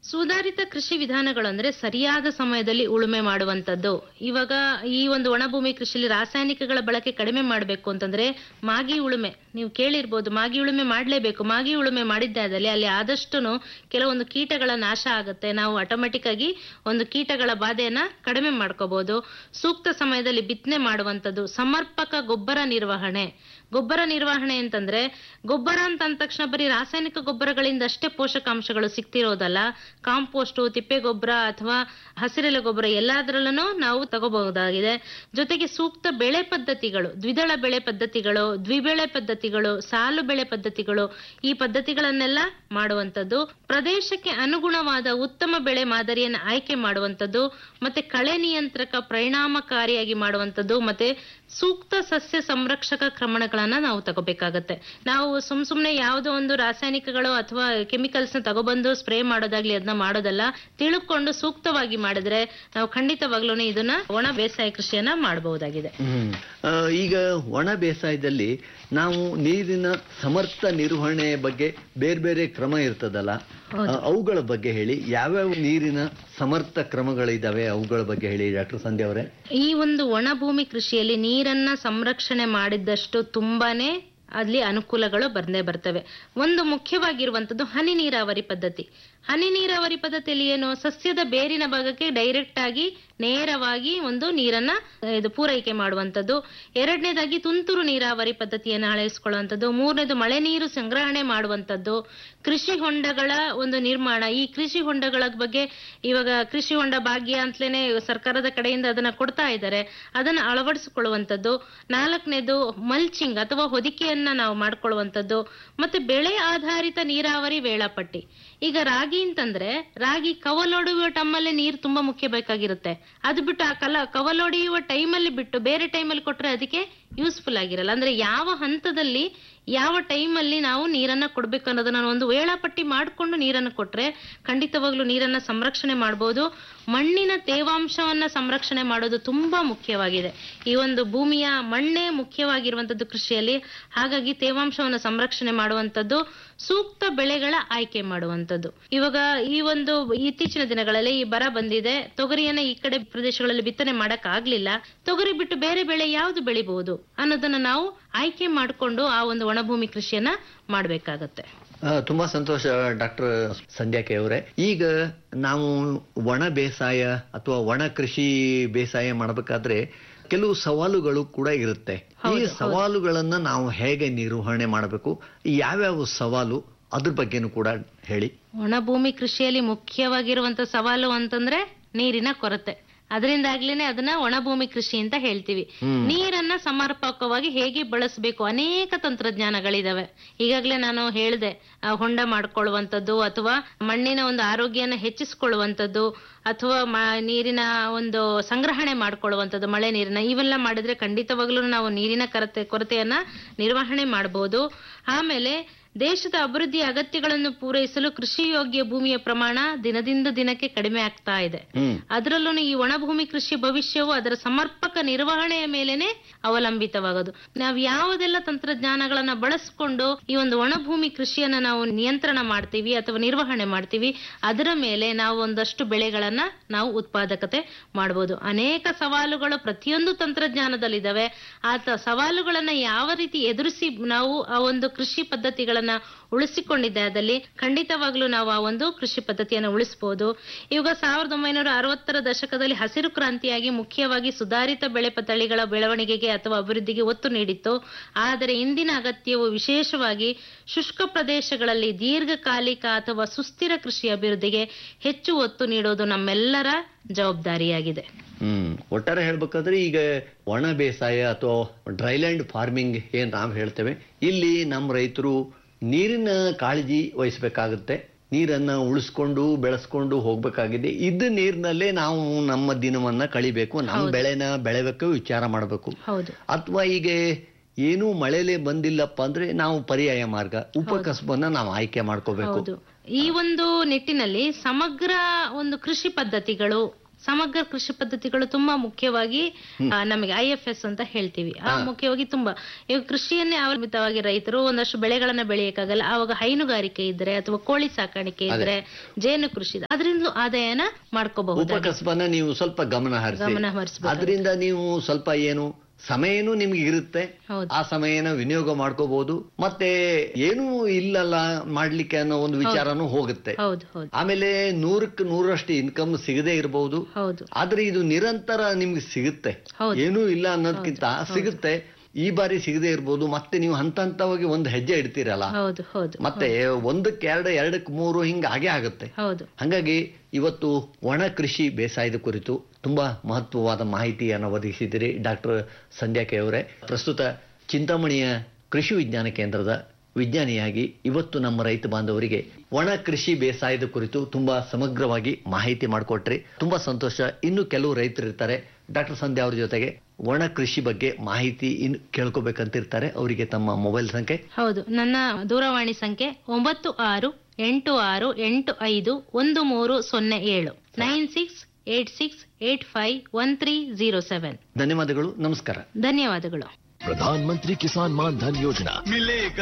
ಸುಧಾರಿತ ಕೃಷಿ ವಿಧಾನಗಳು ಅಂದ್ರೆ ಸರಿಯಾದ ಸಮಯದಲ್ಲಿ ಉಳುಮೆ ಮಾಡುವಂತದ್ದು ಇವಾಗ ಈ ಒಂದು ಒಣಭೂಮಿ ಕೃಷಿಯಲ್ಲಿ ರಾಸಾಯನಿಕಗಳ ಬಳಕೆ ಕಡಿಮೆ ಮಾಡಬೇಕು ಅಂತಂದ್ರೆ ಮಾಗಿ ಉಳುಮೆ ನೀವು ಕೇಳಿರ್ಬೋದು ಮಾಗಿ ಉಳುಮೆ ಮಾಡಲೇಬೇಕು ಮಾಗಿ ಉಳುಮೆ ಮಾಡಿದ್ದಾದಲ್ಲಿ ಅಲ್ಲಿ ಆದಷ್ಟು ಕೆಲವೊಂದು ಕೀಟಗಳ ನಾಶ ಆಗುತ್ತೆ ನಾವು ಆಟೋಮೆಟಿಕ್ ಆಗಿ ಒಂದು ಕೀಟಗಳ ಬಾಧೆಯನ್ನ ಕಡಿಮೆ ಮಾಡ್ಕೋಬಹುದು ಸೂಕ್ತ ಸಮಯದಲ್ಲಿ ಬಿತ್ತನೆ ಮಾಡುವಂತದ್ದು ಸಮರ್ಪಕ ಗೊಬ್ಬರ ನಿರ್ವಹಣೆ ಗೊಬ್ಬರ ನಿರ್ವಹಣೆ ಅಂತಂದ್ರೆ ಗೊಬ್ಬರ ಅಂತ ಅಂದ ತಕ್ಷಣ ಬರೀ ರಾಸಾಯನಿಕ ಗೊಬ್ಬರಗಳಿಂದ ಅಷ್ಟೇ ಪೋಷಕಾಂಶಗಳು ಸಿಗ್ತಿರೋದಲ್ಲ ಕಾಂಪೋಸ್ಟ್ ತಿಪ್ಪೆ ಗೊಬ್ಬರ ಅಥವಾ ಹಸಿರೆಲೆ ಗೊಬ್ಬರ ಎಲ್ಲದರಲ್ಲೂ ನಾವು ತಗೋಬಹುದಾಗಿದೆ ಜೊತೆಗೆ ಸೂಕ್ತ ಬೆಳೆ ಪದ್ಧತಿಗಳು ದ್ವಿದಳ ಬೆಳೆ ಪದ್ಧತಿಗಳು ದ್ವಿಬೆಳೆ ಪದ್ಧತಿಗಳು ಸಾಲು ಬೆಳೆ ಪದ್ಧತಿಗಳು ಈ ಪದ್ಧತಿಗಳನ್ನೆಲ್ಲ ಮಾಡುವಂತದ್ದು ಪ್ರದೇಶಕ್ಕೆ ಅನುಗುಣವಾದ ಉತ್ತಮ ಬೆಳೆ ಮಾದರಿಯನ್ನು ಆಯ್ಕೆ ಮಾಡುವಂತದ್ದು ಮತ್ತೆ ಕಳೆ ನಿಯಂತ್ರಕ ಪರಿಣಾಮಕಾರಿಯಾಗಿ ಮಾಡುವಂತದ್ದು ಮತ್ತೆ ಸೂಕ್ತ ಸಸ್ಯ ಸಂರಕ್ಷಕ ಕ್ರಮಗಳನ್ನ ನಾವು ತಗೋಬೇಕಾಗತ್ತೆ ನಾವು ಸುಮ್ ಸುಮ್ನೆ ಯಾವುದೋ ಒಂದು ರಾಸಾಯನಿಕಗಳು ಅಥವಾ ಕೆಮಿಕಲ್ಸ್ ನ ತಗೊಬಂದು ಸ್ಪ್ರೇ ಮಾಡೋದಾಗ್ಲಿ ಅದನ್ನ ಮಾಡೋದಲ್ಲ ತಿಳ್ಕೊಂಡು ಸೂಕ್ತವಾಗಿ ಮಾಡಿದ್ರೆ ನಾವು ಖಂಡಿತವಾಗ್ಲೂ ಇದನ್ನ ಒಣ ಬೇಸಾಯ ಕೃಷಿಯನ್ನ ಮಾಡಬಹುದಾಗಿದೆ ಹ್ಮ್. ಆ, ಈಗ ಒಣ ಬೇಸಾಯದಲ್ಲಿ ನಾವು ನೀರಿನ ಸಮರ್ಥ ನಿರ್ವಹಣೆ ಬಗ್ಗೆ ಬೇರೆ ಬೇರೆ ಕ್ರಮ ಇರ್ತದಲ್ಲ ಆ, ಅವುಗಳ ಬಗ್ಗೆ ಹೇಳಿ ಯಾವ್ಯಾವ ನೀರಿನ ಸಮರ್ಥ ಕ್ರಮಗಳಿದಾವೆ ಅವುಗಳ ಬಗ್ಗೆ ಹೇಳಿ ಡಾಕ್ಟರ್ ಸಂಧ್ಯಾ ಅವರೇ ಈ ಒಂದು ಒಣ ಭೂಮಿ ಕೃಷಿಯಲ್ಲಿ ನೀರನ್ನ ಸಂರಕ್ಷಣೆ ಮಾಡಿದ್ದಷ್ಟು ತುಂಬಾನೇ ಅಲ್ಲಿ ಅನುಕೂಲಗಳು ಬಂದೇ ಬರ್ತವೆ ಒಂದು ಮುಖ್ಯವಾಗಿರುವಂತದ್ದು ಹನಿ ನೀರಾವರಿ ಪದ್ಧತಿ ಹನಿ ನೀರಾವರಿ ಪದ್ಧತಿಯಲ್ಲಿ ಏನು ಸಸ್ಯದ ಬೇರಿನ ಭಾಗಕ್ಕೆ ಡೈರೆಕ್ಟ್ ಆಗಿ ನೇರವಾಗಿ ಒಂದು ನೀರನ್ನ ಆ, ಇದು ಪೂರೈಕೆ ಮಾಡುವಂತದ್ದು ಎರಡನೇದಾಗಿ ತುಂತುರು ನೀರಾವರಿ ಪದ್ಧತಿಯನ್ನು ಅಳವಡಿಸಿಕೊಳ್ಳುವಂಥದ್ದು ಮೂರನೇದು ಮಳೆ ನೀರು ಸಂಗ್ರಹಣೆ ಮಾಡುವಂತದ್ದು ಕೃಷಿ ಹೊಂಡಗಳ ಒಂದು ನಿರ್ಮಾಣ ಈ ಕೃಷಿ ಹೊಂಡಗಳ ಬಗ್ಗೆ ಇವಾಗ ಕೃಷಿ ಹೊಂಡ ಭಾಗ್ಯ ಅಂತಲೇನೆ ಸರ್ಕಾರದ ಕಡೆಯಿಂದ ಅದನ್ನ ಕೊಡ್ತಾ ಇದ್ದಾರೆ ಅದನ್ನ ಅಳವಡಿಸಿಕೊಳ್ಳುವಂಥದ್ದು ನಾಲ್ಕನೇದು ಮಲ್ಚಿಂಗ್ ಅಥವಾ ಹೊದಿಕೆಯನ್ನ ನಾವು ಮಾಡ್ಕೊಳ್ಳುವಂಥದ್ದು ಮತ್ತೆ ಬೆಳೆ ಆಧಾರಿತ ನೀರಾವರಿ ವೇಳಾಪಟ್ಟಿ ಈಗ ರಾಗಿ ಅಂತಂದ್ರೆ ರಾಗಿ ಕವಲೊಡೆಯುವ ಟೈಮಲ್ಲಿ ನೀರು ತುಂಬಾ ಮುಖ್ಯ ಬೇಕಾಗಿರುತ್ತೆ ಅದು ಬಿಟ್ಟು ಆ ಕಲ ಕವಲೊಡೆಯುವ ಟೈಮಲ್ಲಿ ಬಿಟ್ಟು ಬೇರೆ ಟೈಮಲ್ಲಿ ಕೊಟ್ರೆ ಅದಕ್ಕೆ ಯೂಸ್ಫುಲ್ ಆಗಿರಲ್ಲ ಅಂದ್ರೆ ಯಾವ ಹಂತದಲ್ಲಿ ಯಾವ ಟೈಮಲ್ಲಿ ನಾವು ನೀರನ್ನ ಕೊಡ್ಬೇಕು ಅನ್ನೋದನ್ನ ಒಂದು ವೇಳಾಪಟ್ಟಿ ಮಾಡಿಕೊಂಡು ನೀರನ್ನು ಕೊಟ್ರೆ ಖಂಡಿತವಾಗ್ಲೂ ನೀರನ್ನ ಸಂರಕ್ಷಣೆ ಮಾಡಬಹುದು ಮಣ್ಣಿನ ತೇವಾಂಶವನ್ನ ಸಂರಕ್ಷಣೆ ಮಾಡೋದು ತುಂಬಾ ಮುಖ್ಯವಾಗಿದೆ ಈ ಒಂದು ಭೂಮಿಯ ಮಣ್ಣೇ ಮುಖ್ಯವಾಗಿರುವಂತದ್ದು ಕೃಷಿಯಲ್ಲಿ ಹಾಗಾಗಿ ತೇವಾಂಶವನ್ನು ಸಂರಕ್ಷಣೆ ಮಾಡುವಂತದ್ದು ಸೂಕ್ತ ಬೆಳೆಗಳ ಆಯ್ಕೆ ಮಾಡುವಂತದ್ದು ಇವಾಗ ಈ ಒಂದು ಇತ್ತೀಚಿನ ದಿನಗಳಲ್ಲಿ ಈ ಬರ ಬಂದಿದೆ ತೊಗರಿಯನ್ನ ಈ ಕಡೆ ಪ್ರದೇಶಗಳಲ್ಲಿ ಬಿತ್ತನೆ ಮಾಡಕ್ ಆಗ್ಲಿಲ್ಲ ತೊಗರಿ ಬಿಟ್ಟು ಬೇರೆ ಬೆಳೆ ಯಾವ್ದು ಬೆಳಿಬಹುದು ಅನ್ನೋದನ್ನ ನಾವು ಆಯ್ಕೆ ಮಾಡಿಕೊಂಡು ಆ ಒಂದು ಒಣಭೂಮಿ ಕೃಷಿಯನ್ನ ಮಾಡ್ಬೇಕಾಗತ್ತೆ ಆ, ತುಂಬಾ ಸಂತೋಷ ಡಾಕ್ಟರ್ ಸಂಧ್ಯಾಕೆ ಅವರೇ ಈಗ ನಾವು ಒಣ ಬೇಸಾಯ ಅಥವಾ ಒಣ ಕೃಷಿ ಬೇಸಾಯ ಮಾಡಬೇಕಾದ್ರೆ ಕೆಲವು ಸವಾಲುಗಳು ಕೂಡ ಇರುತ್ತೆ ಈ ಸವಾಲುಗಳನ್ನ ನಾವು ಹೇಗೆ ನಿರ್ವಹಣೆ ಮಾಡಬೇಕು ಯಾವ್ಯಾವ ಸವಾಲು ಅದ್ರ ಬಗ್ಗೆನೂ ಕೂಡ ಹೇಳಿ ಒಣಭೂಮಿ ಕೃಷಿಯಲ್ಲಿ ಮುಖ್ಯವಾಗಿರುವಂತ ಸವಾಲು ಅಂತಂದ್ರೆ ನೀರಿನ ಕೊರತೆ ಅದರಿಂದಾಗ್ಲೇನೆ ಅದನ್ನ ಒಣಭೂಮಿ ಕೃಷಿ ಅಂತ ಹೇಳ್ತೀವಿ ನೀರನ್ನ ಸಮರ್ಪಕವಾಗಿ ಹೇಗೆ ಬಳಸಬೇಕು ಅನೇಕ ತಂತ್ರಜ್ಞಾನಗಳಿದಾವೆ ಈಗಾಗಲೇ ನಾನು ಹೇಳಿದೆ ಆ, ಹೊಂಡ ಮಾಡ್ಕೊಳ್ಳುವಂಥದ್ದು ಅಥವಾ ಮಣ್ಣಿನ ಒಂದು ಆರೋಗ್ಯನ ಹೆಚ್ಚಿಸಿಕೊಳ್ಳುವಂಥದ್ದು ಅಥವಾ ಮ- ನೀರಿನ ಒಂದು ಸಂಗ್ರಹಣೆ ಮಾಡ್ಕೊಳ್ಳುವಂಥದ್ದು ಮಳೆ ನೀರಿನ ಇವೆಲ್ಲ ಮಾಡಿದ್ರೆ ಖಂಡಿತವಾಗ್ಲೂ ನಾವು ನೀರಿನ ಕೊರತೆ ಕೊರತೆಯನ್ನ ನಿರ್ವಹಣೆ ಮಾಡಬಹುದು ಆಮೇಲೆ ದೇಶದ ಅಭಿವೃದ್ಧಿ ಅಗತ್ಯಗಳನ್ನು ಪೂರೈಸಲು ಕೃಷಿ ಯೋಗ್ಯ ಭೂಮಿಯ ಪ್ರಮಾಣ ದಿನದಿಂದ ದಿನಕ್ಕೆ ಕಡಿಮೆ ಆಗ್ತಾ ಇದೆ ಹ್ಮ್ ಅದರಲ್ಲೂ ಈ ಒಣಭೂಮಿ ಕೃಷಿ ಭವಿಷ್ಯವು ಅದರ ಸಮರ್ಪಕ ನಿರ್ವಹಣೆಯ ಮೇಲೆನೆ ಅವಲಂಬಿತವಾಗೋದು ನಾವು ಯಾವುದೆಲ್ಲ ತಂತ್ರಜ್ಞಾನಗಳನ್ನ ಬಳಸಿಕೊಂಡು ಈ ಒಂದು ಒಣಭೂಮಿ ಕೃಷಿಯನ್ನ ನಾವು ನಿಯಂತ್ರಣ ಮಾಡ್ತೀವಿ ಅಥವಾ ನಿರ್ವಹಣೆ ಮಾಡ್ತೀವಿ ಅದರ ಮೇಲೆ ನಾವು ಒಂದಷ್ಟು ಬೆಳೆಗಳನ್ನ ನಾವು ಉತ್ಪಾದಕತೆ ಮಾಡಬಹುದು ಅನೇಕ ಸವಾಲುಗಳು ಪ್ರತಿಯೊಂದು ತಂತ್ರಜ್ಞಾನದಲ್ಲಿದ್ದಾವೆ ಆ ತ- ಸವಾಲುಗಳನ್ನ ಯಾವ ರೀತಿ ಎದುರಿಸಿ ನಾವು ಆ ಒಂದು ಕೃಷಿ ಪದ್ಧತಿಗಳನ್ನ ಉಳಿಸಿಕೊಂಡಿದ್ದಾದಲ್ಲಿ ಖಂಡಿತವಾಗ್ಲೂ ನಾವು ಆ ಒಂದು ಕೃಷಿ ಪದ್ಧತಿಯನ್ನು ಉಳಿಸಬಹುದು ಇವಾಗ ಸಾವಿರದ ಒಂಬೈನೂರ ಅರವತ್ತರ ದಶಕದಲ್ಲಿ ಹಸಿರು ಕ್ರಾಂತಿಯಾಗಿ ಮುಖ್ಯವಾಗಿ ಸುಧಾರಿತ ಬೆಳೆ ಪ- ತಳಿಗಳ ಬೆಳವಣಿಗೆಗೆ ಅಥವಾ ಅಭಿವೃದ್ಧಿಗೆ ಒತ್ತು ನೀಡಿತ್ತು ಆದರೆ ಇಂದಿನ ಅಗತ್ಯವು ವಿಶೇಷವಾಗಿ ಶುಷ್ಕ ಪ್ರದೇಶಗಳಲ್ಲಿ ದೀರ್ಘಕಾಲಿಕ ಅಥವಾ ಸುಸ್ಥಿರ ಕೃಷಿ ಅಭಿವೃದ್ಧಿಗೆ ಹೆಚ್ಚು ಒತ್ತು ನೀಡೋದು ನಮ್ಮೆಲ್ಲರ ಜವಾಬ್ದಾರಿಯಾಗಿದೆ ಹ್ಮ್ ಒಟ್ಟಾರೆ ಹೇಳ್ಬೇಕಾದ್ರೆ ಈಗ ಒಣ ಬೇಸಾಯ ಅಥವಾ ಡ್ರೈಲ್ಯಾಂಡ್ ಫಾರ್ಮಿಂಗ್ ಏನ್ ನಾವು ಹೇಳ್ತೇವೆ ಇಲ್ಲಿ ನಮ್ಮ ರೈತರು ನೀರಿನ ಕಾಳಜಿ ವಹಿಸಬೇಕಾಗುತ್ತೆ ನೀರನ್ನ ಉಳಿಸ್ಕೊಂಡು ಬೆಳೆಸ್ಕೊಂಡು ಹೋಗ್ಬೇಕಾಗಿದೆ ಇದ್ದ ನೀರಿನಲ್ಲೇ ನಾವು ನಮ್ಮ ದಿನವನ್ನ ಕಳಿಬೇಕು ನಮ್ಮ ಬೆಳೆನ ಬೆಳೆಬೇಕು ವಿಚಾರ ಮಾಡಬೇಕು ಹೌದು ಅಥವಾ ಈಗ ಏನೂ ಮಳೆಲೆ ಬಂದಿಲ್ಲಪ್ಪ ಅಂದ್ರೆ ನಾವು ಪರ್ಯಾಯ ಮಾರ್ಗ ಉಪಕಸಬನ್ನ ನಾವು ಆಯ್ಕೆ ಮಾಡ್ಕೋಬೇಕು ಹೌದು ಈ ಒಂದು ನಿಟ್ಟಿನಲ್ಲಿ ಸಮಗ್ರ ಒಂದು ಕೃಷಿ ಪದ್ಧತಿಗಳು ಸಮಗ್ರ ಕೃಷಿ ಪದ್ಧತಿಗಳು ತುಂಬಾ ಮುಖ್ಯವಾಗಿ ಆ, ನಮಗೆ ಐ ಎಫ್ ಎಸ್ ಅಂತ ಹೇಳ್ತೀವಿ ಆ ಮುಖ್ಯವಾಗಿ ತುಂಬಾ ಈಗ ಕೃಷಿಯನ್ನೇ ಅವಲಂಬಿತವಾಗಿ ರೈತರು ಒಂದಷ್ಟು ಬೆಳೆಗಳನ್ನ ಬೆಳೆಯಕ್ಕಾಗಲ್ಲ ಆವಾಗ ಹೈನುಗಾರಿಕೆ ಇದ್ರೆ ಅಥವಾ ಕೋಳಿ ಸಾಕಾಣಿಕೆ ಇದ್ರೆ ಜೇನು ಕೃಷಿ ಇದೆ. ಅದರಿಂದಲೂ ಆದಾಯನ ಮಾಡ್ಕೋಬಹುದು ಉಪಕಸಬನ್ನ ನೀವು ಸ್ವಲ್ಪ ಗಮನ ಹರಿಸಿ ಗಮನ ಹರಿಸ್ಬೇಕು ಅದರಿಂದ ನೀವು ಸ್ವಲ್ಪ ಏನು ಸಮಯನೂ ನಿಮ್ಗೆ ಇರುತ್ತೆ ಹೌದು ಆ ಸಮಯನ ವಿನಿಯೋಗ ಮಾಡ್ಕೋಬಹುದು ಮತ್ತೆ ಏನೂ ಇಲ್ಲಲ್ಲ ಮಾಡ್ಲಿಕ್ಕೆ ಅನ್ನೋ ಒಂದು ವಿಚಾರನೂ ಹೋಗುತ್ತೆ ಹೌದು ಹೌದು ಆಮೇಲೆ ನೂರಕ್ಕೆ ನೂರಷ್ಟು ಇನ್ಕಮ್ ಸಿಗದೇ ಇರಬಹುದು ಹೌದು ಆದ್ರೆ ಇದು ನಿರಂತರ ನಿಮ್ಗೆ ಸಿಗುತ್ತೆ ಹೌದು. ಏನೂ ಇಲ್ಲ ಅನ್ನೋದಕ್ಕಿಂತ ಸಿಗುತ್ತೆ ಈ ಬಾರಿ ಸಿಗದೇ ಇರ್ಬೋದು ಮತ್ತೆ ನೀವು ಹಂತ ಹಂತವಾಗಿ ಒಂದು ಹೆಜ್ಜೆ ಇಡ್ತೀರಲ್ಲ ಹೌದು ಹೌದು ಮತ್ತೆ ಒಂದಕ್ಕೆ ಎರಡು ಎರಡಕ್ಕೆ ಮೂರು ಹಿಂಗ ಹಾಗೆ ಆಗುತ್ತೆ ಹೌದು ಹಾಗಾಗಿ ಇವತ್ತು ಒಣ ಕೃಷಿ ಬೇಸಾಯದ ಕುರಿತು ತುಂಬಾ ಮಹತ್ವವಾದ ಮಾಹಿತಿಯನ್ನು ಒದಗಿಸಿದಿರಿ ಡಾಕ್ಟರ್ ಸಂಧ್ಯಾ ಕೆ ಅವರೇ ಪ್ರಸ್ತುತ ಚಿಂತಾಮಣಿಯ ಕೃಷಿ ವಿಜ್ಞಾನ ಕೇಂದ್ರದ ವಿಜ್ಞಾನಿಯಾಗಿ ಇವತ್ತು ನಮ್ಮ ರೈತ ಬಾಂಧವರಿಗೆ ಒಣ ಕೃಷಿ ಬೇಸಾಯದ ಕುರಿತು ತುಂಬಾ ಸಮಗ್ರವಾಗಿ ಮಾಹಿತಿ ಮಾಡಿಕೊಟ್ರಿ ತುಂಬಾ ಸಂತೋಷ ಇನ್ನು ಕೆಲವು ರೈತರು ಇರ್ತಾರೆ ಡಾಕ್ಟರ್ ಸಂಧ್ಯಾ ಅವ್ರ ಜೊತೆಗೆ ಒಣ ಕೃಷಿ ಬಗ್ಗೆ ಮಾಹಿತಿ ಇನ್ನು ಕೇಳ್ಕೊಬೇಕಂತಿರ್ತಾರೆ ಅವರಿಗೆ ತಮ್ಮ ಮೊಬೈಲ್ ಸಂಖ್ಯೆ ಹೌದು ನನ್ನ ದೂರವಾಣಿ ಸಂಖ್ಯೆ ಒಂಬತ್ತು ಆರು ಎಂಟು ಆರು ಎಂಟು ಐದು ಒಂದು ಮೂರು ಸೊನ್ನೆ ಏಳು nine six eight six eight five one three zero seven ಧನ್ಯವಾದಗಳು ನಮಸ್ಕಾರ ಧನ್ಯವಾದಗಳು प्रधानमंत्री किसान मान धन योजना मिलेगा